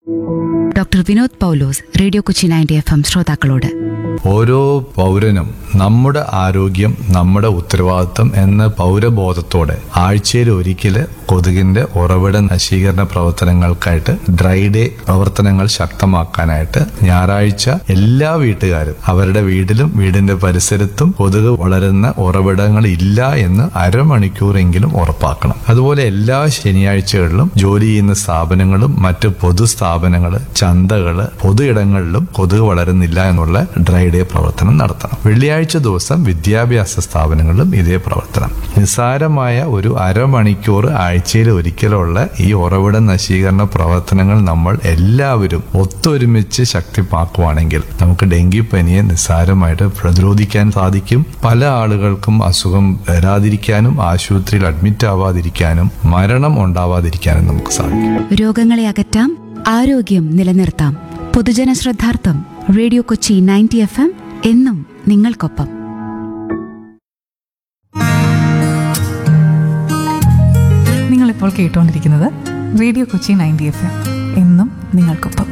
doctor Vinod Paulose radio Kochi ninety F M ശ്രോതാക്കളോട് ഓരോ പൗരനും നമ്മുടെ ആരോഗ്യം നമ്മുടെ ഉത്തരവാദിത്തം എന്ന പൗരബോധത്തോടെ ആഴ്ചയിൽ ഒരിക്കല് കൊതുകിന്റെ ഉറവിട നശീകരണ പ്രവർത്തനങ്ങൾക്കായിട്ട് ഡ്രൈ ഡേ പ്രവർത്തനങ്ങൾ ശക്തമാക്കാനായിട്ട് ഞായറാഴ്ച എല്ലാ വീട്ടുകാരും അവരുടെ വീട്ടിലും വീടിന്റെ പരിസരത്തും കൊതുക് വളരുന്ന ഉറവിടങ്ങൾ ഇല്ല എന്ന് അരമണിക്കൂറെങ്കിലും ഉറപ്പാക്കണം അതുപോലെ എല്ലാ ശനിയാഴ്ചകളിലും ജോലി ചെയ്യുന്ന സ്ഥാപനങ്ങളും മറ്റ് പൊതുസ്ഥാപനങ്ങള് ചന്തകള് പൊതു ഇടങ്ങളിലും കൊതുക് വളരുന്നില്ല എന്നുള്ള ഡ്രൈ ഡേ പ്രവർത്തനം നടത്തണം വെള്ളിയാഴ്ച ദിവസം വിദ്യാഭ്യാസ സ്ഥാപനങ്ങളിലും ഇതേ പ്രവർത്തനം നിസ്സാരമായ ഒരു അരമണിക്കൂർ ആഴ്ചയിൽ ഒരിക്കലുള്ള ഈ ഉറവിട നശീകരണ പ്രവർത്തനങ്ങൾ നമ്മൾ എല്ലാവരും ഒത്തൊരുമിച്ച് ശക്തിപ്പാക്കുവാണെങ്കിൽ നമുക്ക് ഡെങ്കിപ്പനിയെ നിസ്സാരമായിട്ട് പ്രതിരോധിക്കാൻ സാധിക്കും പല ആളുകൾക്കും അസുഖം വരാതിരിക്കാനും ആശുപത്രിയിൽ അഡ്മിറ്റ് ആവാതിരിക്കാനും മരണം ഉണ്ടാവാതിരിക്കാനും നമുക്ക് സാധിക്കും രോഗങ്ങളെ അകറ്റാം ആരോഗ്യം നിലനിർത്താം പൊതുജന ശ്രദ്ധാർത്ഥം radio Kochi ninety F M എന്നും നിങ്ങൾക്കൊപ്പം നിങ്ങളിപ്പോൾ കേട്ടുകൊണ്ടിരിക്കുന്നത് radio Kochi ninety F M എന്നും നിങ്ങൾക്കൊപ്പം